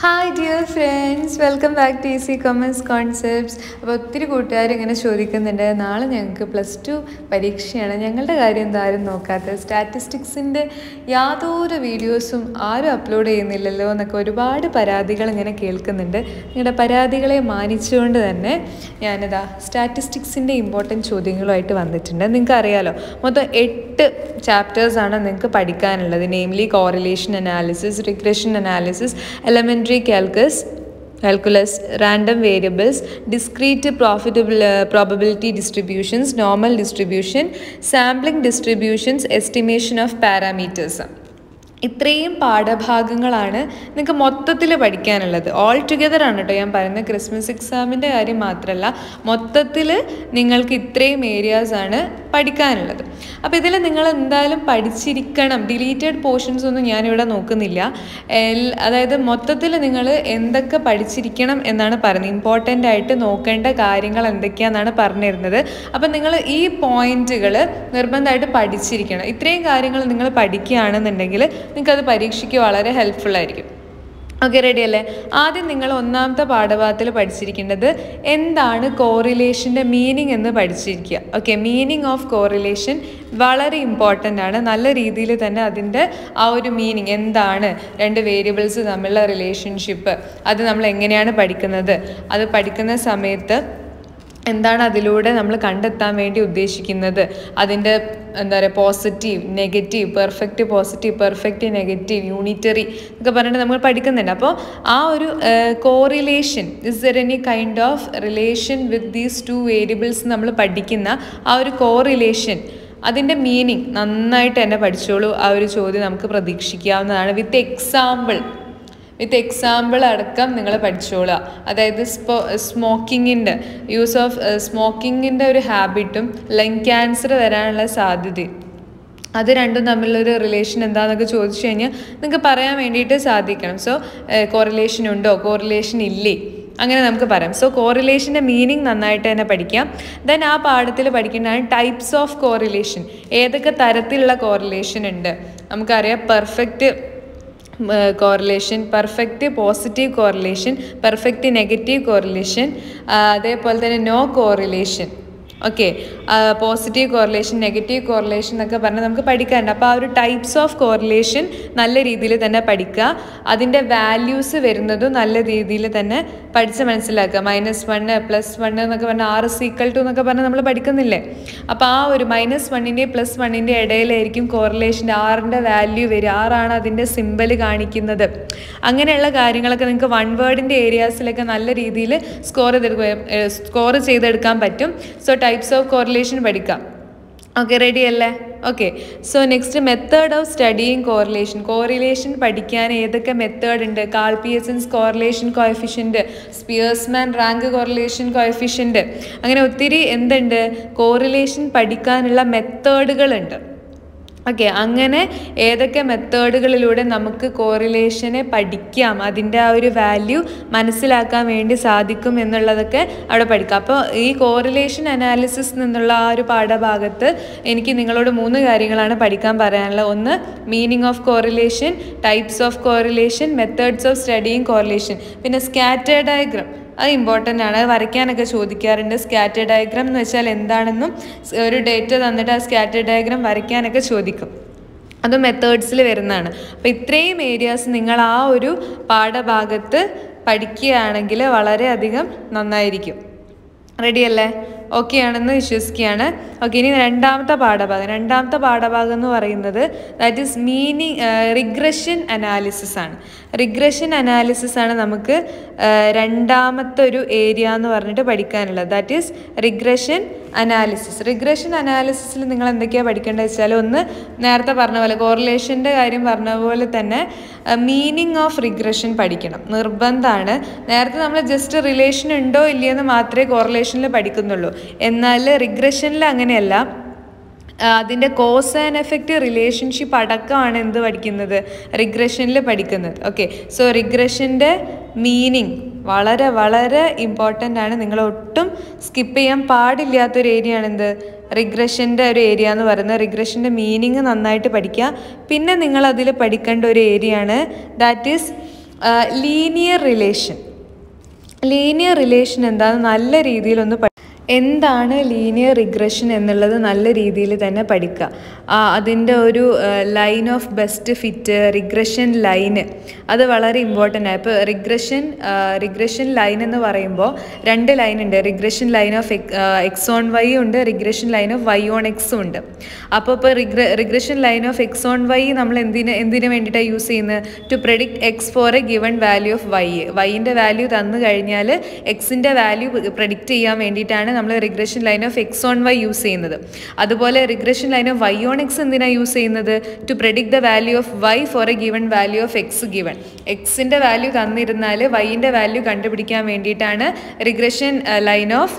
hi dear friends welcome back to easy commerce concepts അപ്പോൾ ഒത്തിരി കൂട്ടുകാർ ഇങ്ങനെ ചോദിക്കുന്നുണ്ട് നാളെ ഞങ്ങൾക്ക് പ്ലസ് ടു പരീക്ഷയാണ് ഞങ്ങളുടെ കാര്യം എന്താ ആരും നോക്കാത്തത് സ്റ്റാറ്റിസ്റ്റിക്സിൻ്റെ യാതൊരു വീഡിയോസും ആരും അപ്ലോഡ് ചെയ്യുന്നില്ലല്ലോ എന്നൊക്കെ ഒരുപാട് പരാതികൾ ഇങ്ങനെ കേൾക്കുന്നുണ്ട് നിങ്ങളുടെ പരാതികളെ മാനിച്ചുകൊണ്ട് തന്നെ ഞാനിതാ സ്റ്റാറ്റിസ്റ്റിക്സിൻ്റെ ഇമ്പോർട്ടൻറ്റ് ചോദ്യങ്ങളുമായിട്ട് വന്നിട്ടുണ്ട് നിങ്ങൾക്ക് അറിയാലോ മൊത്തം എട്ട് ചാപ്റ്റേഴ്സാണ് നിങ്ങൾക്ക് പഠിക്കാനുള്ളത് namely correlation analysis regression analysis elementary calculus calculus random variables discrete profitable probability distributions normal distribution sampling distributions estimation of parameters ഇത്രയും പാഠഭാഗങ്ങളാണ് നിങ്ങൾക്ക് മൊത്തത്തിൽ പഠിക്കാനുള്ളത് ഓൾ ടുഗെദർ ആണ് കേട്ടോ ഞാൻ പറയുന്നത് ക്രിസ്മസ് എക്സാമിൻ്റെ കാര്യം മാത്രമല്ല മൊത്തത്തിൽ നിങ്ങൾക്ക് ഇത്രയും ഏരിയാസ് ആണ് പഠിക്കാനുള്ളത് അപ്പോൾ ഇതിൽ നിങ്ങൾ എന്തായാലും പഠിച്ചിരിക്കണം ഡിലീറ്റഡ് പോർഷൻസ് ഒന്നും ഞാനിവിടെ നോക്കുന്നില്ല എൽ- അതായത് മൊത്തത്തിൽ നിങ്ങൾ എന്തൊക്കെ പഠിച്ചിരിക്കണം എന്നാണ് പറയുന്നത് ഇമ്പോർട്ടൻ്റ് ആയിട്ട് നോക്കേണ്ട കാര്യങ്ങൾ എന്തൊക്കെയാണെന്നാണ് പറഞ്ഞിരുന്നത് അപ്പം നിങ്ങൾ ഈ പോയിന്റുകൾ നിർബന്ധമായിട്ട് പഠിച്ചിരിക്കണം ഇത്രയും കാര്യങ്ങൾ നിങ്ങൾ പഠിക്കുകയാണെന്നുണ്ടെങ്കിൽ നിങ്ങൾക്കത് പരീക്ഷയ്ക്ക് വളരെ ഹെൽപ്ഫുൾ ആയിരിക്കും ഓക്കെ റെഡി അല്ലേ ആദ്യം നിങ്ങൾ ഒന്നാമത്തെ പാഠഭാഗത്തിൽ പഠിച്ചിരിക്കേണ്ടത് എന്താണ് കോറിലേഷൻ്റെ മീനിങ് എന്ന് പഠിച്ചിരിക്കുക ഓക്കെ മീനിങ് ഓഫ് കോറിലേഷൻ വളരെ ഇമ്പോർട്ടൻ്റ് ആണ് നല്ല രീതിയിൽ തന്നെ അതിൻ്റെ ആ ഒരു മീനിങ് എന്താണ് രണ്ട് വേരിയബിൾസ് തമ്മിലുള്ള റിലേഷൻഷിപ്പ് അത് നമ്മൾ എങ്ങനെയാണ് പഠിക്കുന്നത് അത് പഠിക്കുന്ന സമയത്ത് എന്താണ് അതിലൂടെ നമ്മൾ കണ്ടെത്താൻ വേണ്ടി ഉദ്ദേശിക്കുന്നത് അതിൻ്റെ എന്താ പറയുക positive negative perfect positive perfect negative unitary ഒക്കെ പറഞ്ഞിട്ട് നമ്മൾ പഠിക്കുന്നുണ്ട് അപ്പോൾ ആ ഒരു correlation is there any kind of relation with these two variables നമ്മൾ പഠിക്കുന്ന ആ ഒരു കോറിലേഷൻ അതിൻ്റെ മീനിങ് നന്നായിട്ട് തന്നെ പഠിച്ചോളൂ ആ ഒരു ചോദ്യം നമുക്ക് പ്രതീക്ഷിക്കാവുന്നതാണ് വിത്ത് എക്സാമ്പിൾ വിത്ത് എക്സാമ്പിൾ അടക്കം നിങ്ങൾ പഠിച്ചോളുക അതായത് സ്പോ സ്മോക്കിങ്ങിൻ്റെ യൂസ് ഓഫ് സ്മോക്കിങ്ങിൻ്റെ ഒരു ഹാബിറ്റും ലങ് ക്യാൻസർ വരാനുള്ള സാധ്യതയും അത് രണ്ടും തമ്മിലൊരു റിലേഷൻ എന്താണെന്നൊക്കെ ചോദിച്ചു കഴിഞ്ഞാൽ നിങ്ങൾക്ക് പറയാൻ വേണ്ടിയിട്ട് സാധിക്കണം സോ കോറിലേഷൻ ഉണ്ടോ കോറിലേഷൻ ഇല്ലേ അങ്ങനെ നമുക്ക് പറയാം സോ കോറിലേഷൻ്റെ മീനിങ് നന്നായിട്ട് തന്നെ പഠിക്കാം ദെൻ ആ പാഠത്തിൽ പഠിക്കേണ്ടതാണ് ടൈപ്സ് ഓഫ് കോറിലേഷൻ ഏതൊക്കെ തരത്തിലുള്ള കോറിലേഷൻ ഉണ്ട് നമുക്കറിയാം perfect correlation perfect positive correlation perfect negative correlation അതേപോലെ തന്നെ no correlation okay positive correlation negative correlation എന്നൊക്കെ പറഞ്ഞാൽ നമുക്ക് പഠിക്കാനുണ്ട് അപ്പോൾ ആ ഒരു ടൈപ്സ് ഓഫ് കോറിലേഷൻ നല്ല രീതിയിൽ തന്നെ പഠിക്കുക അതിൻ്റെ വാല്യൂസ് വരുന്നതും നല്ല രീതിയിൽ തന്നെ പഠിച്ച് മനസ്സിലാക്കുക മൈനസ് വണ്ണ് പ്ലസ് വണ്ണ് എന്നൊക്കെ പറഞ്ഞാൽ ആറ് സീക്വൽ ടു എന്നൊക്കെ പറഞ്ഞാൽ നമ്മൾ പഠിക്കുന്നില്ലേ അപ്പോൾ ആ ഒരു മൈനസ് വണ്ണിൻ്റെയും പ്ലസ് വണ്ണിൻ്റെ ഇടയിലായിരിക്കും കോറിലേഷൻ്റെ ആറിൻ്റെ വാല്യൂ വരിക ആറാണ് അതിൻ്റെ സിമ്പൽ കാണിക്കുന്നത് അങ്ങനെയുള്ള കാര്യങ്ങളൊക്കെ നിങ്ങൾക്ക് വൺ വേർഡിൻ്റെ ഏരിയാസിലൊക്കെ നല്ല രീതിയിൽ സ്കോർ ചെയ്തെടുക്കുക സ്കോർ ചെയ്തെടുക്കാൻ പറ്റും സോ ടൈപ്സ് ഓഫ് കോറിലേഷൻ പഠിക്കാം ഓക്കെ റെഡി അല്ലേ okay so next method of studying correlation correlation പഠിക്കാൻ ഏതൊക്കെ മെത്തേഡ് ഉണ്ട് Karl Pearson's correlation coefficient Spearman's rank correlation coefficient അങ്ങനെ ഒത്തിരി എന്തുണ്ട് കോറിലേഷൻ പഠിക്കാനുള്ള മെത്തേഡുകളുണ്ട് ഓക്കെ അങ്ങനെ ഏതൊക്കെ മെത്തേഡുകളിലൂടെ നമുക്ക് കോറിലേഷനെ പഠിക്കാം അതിൻ്റെ ആ ഒരു വാല്യൂ മനസ്സിലാക്കാൻ വേണ്ടി സാധിക്കും എന്നുള്ളതൊക്കെ അവിടെ പഠിക്കാം അപ്പോൾ ഈ കോറിലേഷൻ അനാലിസിസ് നിന്നുള്ള ആ ഒരു പാഠഭാഗത്ത് എനിക്ക് നിങ്ങളോട് മൂന്ന് കാര്യങ്ങളാണ് പഠിക്കാൻ പറയാനുള്ളത് ഒന്ന് meaning of correlation types of correlation methods of studying correlation പിന്നെ സ്കാറ്റർ ഡയഗ്രാം അത് ഇമ്പോർട്ടൻ്റ് ആണ് അത് വരയ്ക്കാനൊക്കെ ചോദിക്കാറുണ്ട് സ്കാറ്റർ ഡയഗ്രാം എന്ന് വെച്ചാൽ എന്താണെന്നും സ് ഒരു ഡേറ്റ തന്നിട്ട് ആ സ്കാറ്റർ ഡയഗ്രാം വരയ്ക്കാനൊക്കെ ചോദിക്കും അത് മെത്തേഡ്സിൽ വരുന്നതാണ് അപ്പോൾ ഇത്രയും ഏരിയാസ് നിങ്ങൾ ആ ഒരു പാഠഭാഗത്ത് പഠിക്കുകയാണെങ്കിൽ വളരെയധികം നന്നായിരിക്കും റെഡി അല്ലേ ഓക്കെ ആണെന്ന് വിശ്വസിക്കുകയാണ് ഓക്കെ ഇനി രണ്ടാമത്തെ പാഠഭാഗം രണ്ടാമത്തെ പാഠഭാഗം എന്ന് പറയുന്നത് that is meaning regression analysis ആണ് റിഗ്രഷൻ അനാലിസിസ് ആണ് നമുക്ക് ആ, രണ്ടാമത്തെ ഒരു ഏരിയ എന്ന് പറഞ്ഞിട്ട് പഠിക്കാനുള്ളത് ദാറ്റ് ഈസ് റിഗ്രഷൻ അനാലിസിസ് റിഗ്രഷൻ അനാലിസിസിൽ നിങ്ങൾ എന്തൊക്കെയാണ് പഠിക്കേണ്ടത് വെച്ചാൽ ഒന്ന് നേരത്തെ പറഞ്ഞ പോലെ കോറിലേഷൻ്റെ കാര്യം പറഞ്ഞ പോലെ തന്നെ മീനിങ് ഓഫ് റിഗ്രഷൻ പഠിക്കണം നിർബന്ധമാണ് നേരത്തെ നമ്മൾ ജസ്റ്റ് റിലേഷൻ ഉണ്ടോ ഇല്ലയെന്ന് മാത്രമേ കോറിലേഷനിൽ പഠിക്കുന്നുള്ളൂ എന്നാൽ റിഗ്രഷനിൽ അങ്ങനെയല്ല ആ, അതിൻ്റെ കോസ് ആൻഡ് എഫക്റ്റ് റിലേഷൻഷിപ്പ് അടക്കമാണ് എന്ത് പഠിക്കുന്നത് റിഗ്രഷനിൽ പഠിക്കുന്നത് ഓക്കെ സോ റിഗ്രഷൻ്റെ മീനിങ് വളരെ വളരെ ഇമ്പോർട്ടൻ്റ് ആണ് നിങ്ങൾ ഒട്ടും സ്കിപ്പ് ചെയ്യാൻ പാടില്ലാത്തൊരു ഏരിയ ആണ് എന്ത് റിഗ്രഷൻ്റെ ഒരു ഏരിയ എന്ന് പറയുന്നത് റിഗ്രഷൻ്റെ മീനിങ് നന്നായിട്ട് പഠിക്കുക പിന്നെ നിങ്ങൾ അതിൽ പഠിക്കേണ്ട ഒരു ഏരിയ ആണ് that is linear relation linear relation എന്താണെന്ന് നല്ല രീതിയിലൊന്ന് പഠി എന്താണ് ലീനിയർ റിഗ്രഷൻ എന്നുള്ളത് നല്ല രീതിയിൽ തന്നെ പഠിക്കുക ആ, അതിൻ്റെ ഒരു line of best fit regression ലൈന് അത് വളരെ ഇമ്പോർട്ടൻ്റ് ആണ് ഇപ്പോൾ റിഗ്രഷൻ റിഗ്രഷൻ ലൈൻ എന്ന് പറയുമ്പോൾ രണ്ട് ലൈൻ ഉണ്ട് regression line of X on Y ഉണ്ട് regression line of Y on എക്സും ഉണ്ട് അപ്പോൾ ഇപ്പോൾ regression regression line of X on Y നമ്മൾ എന്തിന് എന്തിനു വേണ്ടിയിട്ടാണ് യൂസ് ചെയ്യുന്നത് to predict X for a given value of Y വൈൻ്റെ വാല്യൂ തന്നു കഴിഞ്ഞാൽ എക്സിൻ്റെ വാല്യൂ പ്രെഡിക്റ്റ് ചെയ്യാൻ വേണ്ടിയിട്ടാണ് നമ്മൾ regression line of X on Y use ചെയ്യുന്നത് അതുപോലെ regression line of Y on X എന്തിനാണ് യൂസ് ചെയ്യുന്നത് to predict the value of Y for a given value of X given എക്സിൻ്റെ വാല്യൂ തന്നിരുന്നാൽ വൈൻ്റെ വാല്യൂ കണ്ടുപിടിക്കാൻ വേണ്ടിയിട്ടാണ് regression line of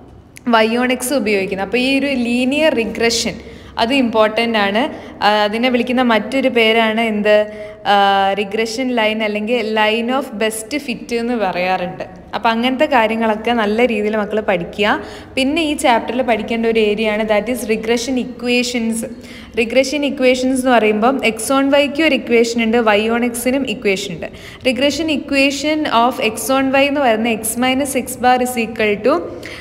Y on X ഉപയോഗിക്കുന്നത് അപ്പോൾ ഈ ഒരു ലീനിയർ റിഗ്രഷൻ അത് ഇമ്പോർട്ടൻ്റ് ആണ് ആ, അതിനെ വിളിക്കുന്ന മറ്റൊരു പേരാണ് എന്ത് റിഗ്രഷൻ ലൈൻ അല്ലെങ്കിൽ ലൈൻ ഓഫ് ബെസ്റ്റ് ഫിറ്റ് എന്ന് പറയാറുണ്ട് അപ്പോൾ അങ്ങനത്തെ കാര്യങ്ങളൊക്കെ നല്ല രീതിയിൽ മക്കൾ പഠിക്കുക പിന്നെ ഈ ചാപ്റ്ററിൽ പഠിക്കേണ്ട ഒരു ഏരിയയാണ് that is regression equations regression equations എന്ന് പറയുമ്പം എക്സ് ഓൺ വൈക്കും ഒരു ഇക്വേഷൻ ഉണ്ട് വൈ ഓൺ എക്സിനും ഇക്വേഷൻ ഉണ്ട് regression equation of X on Y എന്ന് പറയുന്നത് X minus X bar is equal to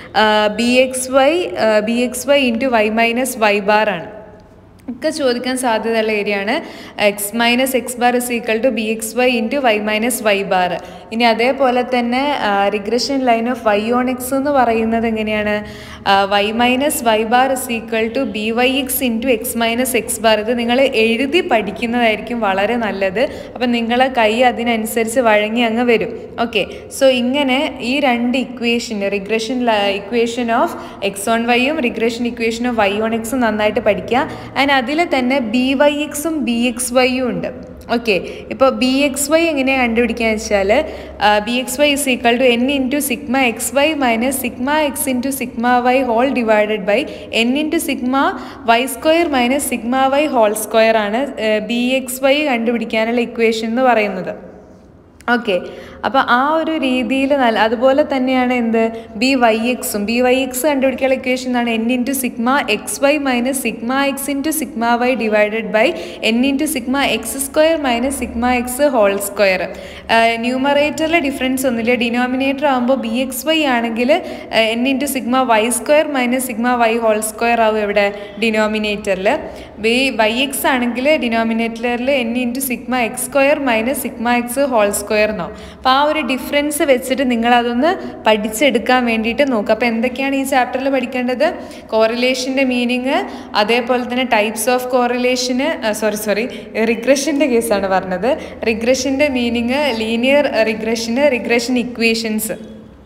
B X Y B X Y into Y minus Y bar ആണ് ഒക്കെ ചോദിക്കാൻ സാധ്യതയുള്ള ഏരിയയാണ് X minus X bar is equal to B X Y into Y minus Y bar ഇനി അതേപോലെ തന്നെ regression line of Y on X എന്ന് പറയുന്നത് എങ്ങനെയാണ് Y minus Y bar is equal to B Y X into X minus X bar ഇത് നിങ്ങൾ എഴുതി പഠിക്കുന്നതായിരിക്കും വളരെ നല്ലത് അപ്പം നിങ്ങളെ കൈ അതിനനുസരിച്ച് വഴങ്ങി അങ്ങ് വരും ഓക്കെ സോ ഇങ്ങനെ ഈ രണ്ട് equation regression equation of X on വൈയും regression equation of Y on എക്സും നന്നായിട്ട് പഠിക്കുക ആൻഡ് അതിൽ തന്നെ ബി വൈ എക്സും ബി എക്സ് വൈയും ഉണ്ട് ഓക്കെ ഇപ്പോൾ ബി എക്സ് വൈ എങ്ങനെയാണ് കണ്ടുപിടിക്കുക വെച്ചാൽ B X Y is equal to N into sigma X Y minus sigma X into sigma Y whole divided by N into sigma Y square minus sigma Y whole square ആണ് B X Y കണ്ടുപിടിക്കാനുള്ള equation എന്ന് പറയുന്നത് okay അപ്പോൾ ആ ഒരു രീതിയിൽ നല്ല അതുപോലെ തന്നെയാണ് എന്ത് ബി വൈ എക്സും ബി വൈ എക്സ് കണ്ടുപിടിക്കാനുള്ള ഇക്വേഷൻ എന്നാണ് N into sigma X Y minus sigma X into sigma Y divided by N into sigma X square minus sigma X whole square ന്യൂമറേറ്ററിലെ ഡിഫറൻസ് ഒന്നുമില്ല ഡിനോമിനേറ്റർ ആകുമ്പോൾ B X Y ആണെങ്കിൽ N into sigma Y square minus sigma Y whole square ആവും ഇവിടെ ഡിനോമിനേറ്ററിൽ B Y X ആണെങ്കിൽ ഡിനോമിനേറ്ററിൽ N into sigma X square minus sigma X whole square എന്നോ അപ്പോൾ ആ ഒരു ഡിഫറൻസ് വെച്ചിട്ട് നിങ്ങൾ അതൊന്ന് പഠിച്ചെടുക്കാൻ വേണ്ടിയിട്ട് നോക്കുക അപ്പോൾ എന്തൊക്കെയാണ് ഈ ചാപ്റ്ററിൽ പഠിക്കേണ്ടത് കോറിലേഷൻ്റെ മീനിങ് അതേപോലെ തന്നെ types of correlation sorry sorry റിഗ്രഷൻ്റെ കേസാണ് പറഞ്ഞത് റിഗ്രഷൻ്റെ meaning linear regression regression equations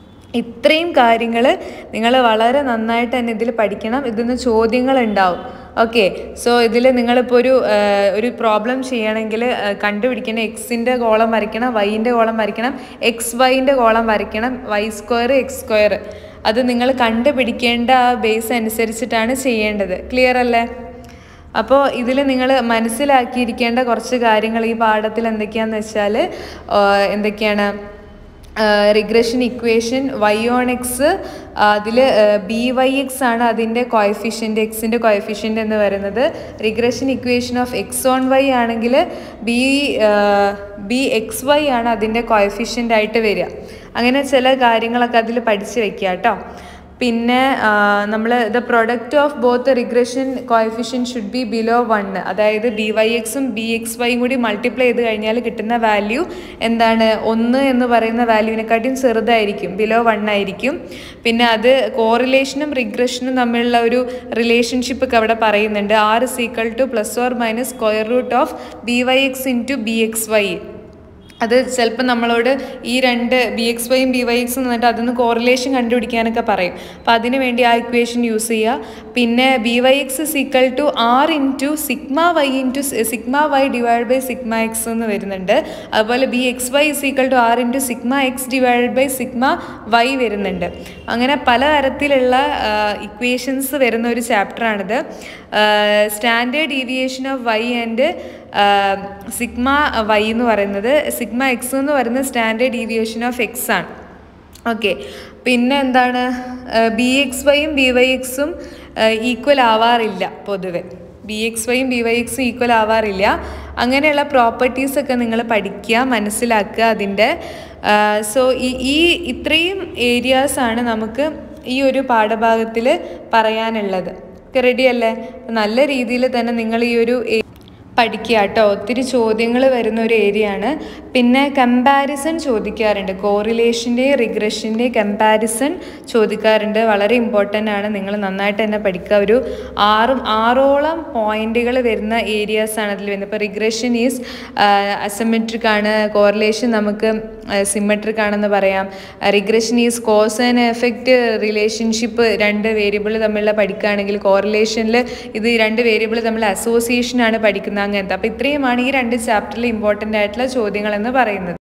ഇത്രയും കാര്യങ്ങൾ നിങ്ങൾ വളരെ നന്നായിട്ട് തന്നെ ഇതിൽ പഠിക്കണം ഇതിന്ന് ചോദ്യങ്ങൾ ഉണ്ടാവും ഓക്കെ സോ ഇതിൽ നിങ്ങളിപ്പോൾ ഒരു ആ, ഒരു പ്രോബ്ലം ചെയ്യണമെങ്കിൽ ആ, കണ്ടുപിടിക്കണം എക്സിൻ്റെ കോളം വരയ്ക്കണം വൈൻ്റെ കോളം വരയ്ക്കണം എക്സ് വൈൻ്റെ കോളം വരയ്ക്കണം വൈ സ്ക്വയർ എക്സ് സ്ക്വയർ അത് നിങ്ങൾ കണ്ടുപിടിക്കേണ്ട ആ ബേസ് അനുസരിച്ചിട്ടാണ് ചെയ്യേണ്ടത് ക്ലിയർ അല്ലേ അപ്പോൾ ഇതിൽ നിങ്ങൾ മനസ്സിലാക്കിയിരിക്കേണ്ട കുറച്ച് കാര്യങ്ങൾ ഈ പാഠത്തിൽ എന്തൊക്കെയാണെന്ന് വെച്ചാൽ ആ, എന്തൊക്കെയാണ് regression equation Y on X അതിൽ ബി വൈ എക്സ് ആണ് അതിൻ്റെ കോയഫിഷ്യൻ്റ് എക്സിൻ്റെ കോയഫിഷ്യൻ്റ് എന്ന് വരുന്നത് regression equation of X on Y ആണെങ്കിൽ ബി ബി എക്സ് വൈ ആണ് അതിൻ്റെ കോയഫിഷ്യൻ്റ് ആയിട്ട് വരിക അങ്ങനെ ചില കാര്യങ്ങളൊക്കെ അതിൽ പഠിച്ച് വെക്കുക കേട്ടോ പിന്നെ നമ്മൾ the product of both regression coefficient should be below one അതായത് ബി വൈ എക്സും ബി എക്സ് വൈയും കൂടി മൾട്ടിപ്ലൈ ചെയ്ത് കഴിഞ്ഞാൽ കിട്ടുന്ന വാല്യൂ എന്താണ് ഒന്ന് എന്ന് പറയുന്ന വാല്യൂവിനെക്കാട്ടിയും ചെറുതായിരിക്കും ബിലോ വൺ ആയിരിക്കും പിന്നെ അത് കോറിലേഷനും റിഗ്രഷനും തമ്മിലുള്ള ഒരു റിലേഷൻഷിപ്പ് ഒക്കെ അവിടെ പറയുന്നുണ്ട് R is equal to plus or minus square root of B Y X into B X Y അത് ചിലപ്പോൾ നമ്മളോട് ഈ രണ്ട് ബി എക്സ് വൈയും ബി വൈ എക്സും എന്നിട്ട് അതൊന്ന് കോറിലേഷൻ കണ്ടുപിടിക്കാനൊക്കെ പറയും അപ്പോൾ അതിന് വേണ്ടി ആ ഇക്വേഷൻ യൂസ് ചെയ്യുക പിന്നെ B Y X is equal to R into sigma Y into sigma Y divide by sigma X എന്ന് വരുന്നുണ്ട് അതുപോലെ B X Y is equal to R into sigma X divide by sigma Y വരുന്നുണ്ട് അങ്ങനെ പലതരത്തിലുള്ള equations വരുന്ന ഒരു ചാപ്റ്ററാണിത് standard deviation of Y and sigma Y എന്ന് പറയുന്നത് സിഗ്മ എക്സ് എന്ന് പറയുന്നത് സ്റ്റാൻഡേർഡ് ഡീവിയേഷൻ ഓഫ് എക്സ് ആണ് ഓക്കെ പിന്നെ എന്താണ് ബി എക്സ് വൈയും ബി വൈ എക്സും ഈക്വൽ ആവാറില്ല പൊതുവെ ബി എക്സ് വൈയും ബി വൈ എക്സും ഈക്വൽ ആവാറില്ല അങ്ങനെയുള്ള പ്രോപ്പർട്ടീസൊക്കെ നിങ്ങൾ പഠിക്കുക മനസ്സിലാക്കുക അതിൻ്റെ സോ ഈ ഈ ഇത്രയും ഏരിയാസാണ് നമുക്ക് ഈ ഒരു പാഠഭാഗത്തിൽ പറയാനുള്ളത് റെഡി അല്ലേ നല്ല രീതിയിൽ തന്നെ നിങ്ങൾ ഈ ഒരു പഠിക്കുക കേട്ടോ ഒത്തിരി ചോദ്യങ്ങൾ വരുന്ന ഒരു ഏരിയ ആണ് പിന്നെ കമ്പാരിസൺ ചോദിക്കാറുണ്ട് കോറിലേഷൻ്റെയും റിഗ്രഷൻ്റെയും കമ്പാരിസൺ ചോദിക്കാറുണ്ട് വളരെ ഇമ്പോർട്ടൻ്റ് ആണ് നിങ്ങൾ നന്നായിട്ട് തന്നെ പഠിക്കുക ഒരു ആറും ആറോളം പോയിന്റുകൾ വരുന്ന ഏരിയാസ് ആണ് അതിൽ വരുന്നത് ഇപ്പോൾ റിഗ്രഷൻ ഈസ് അസമെട്രിക് ആണ് കോറിലേഷൻ നമുക്ക് സിമെട്രിക് ആണെന്ന് പറയാം regression is cause and effect relationship രണ്ട് വേരിയബിൾ തമ്മിലുള്ള പഠിക്കുകയാണെങ്കിൽ കോറിലേഷനിൽ ഇത് രണ്ട് വേരിയബിൾ തമ്മിൽ അസോസിയേഷൻ ആണ് പഠിക്കുന്നത് അങ്ങനത്തെ അപ്പോൾ ഇത്രയുമാണ് ഈ രണ്ട് ചാപ്റ്ററിൽ ഇമ്പോർട്ടൻ്റ് ആയിട്ടുള്ള ചോദ്യങ്ങൾ എന്ന് പറയുന്നത്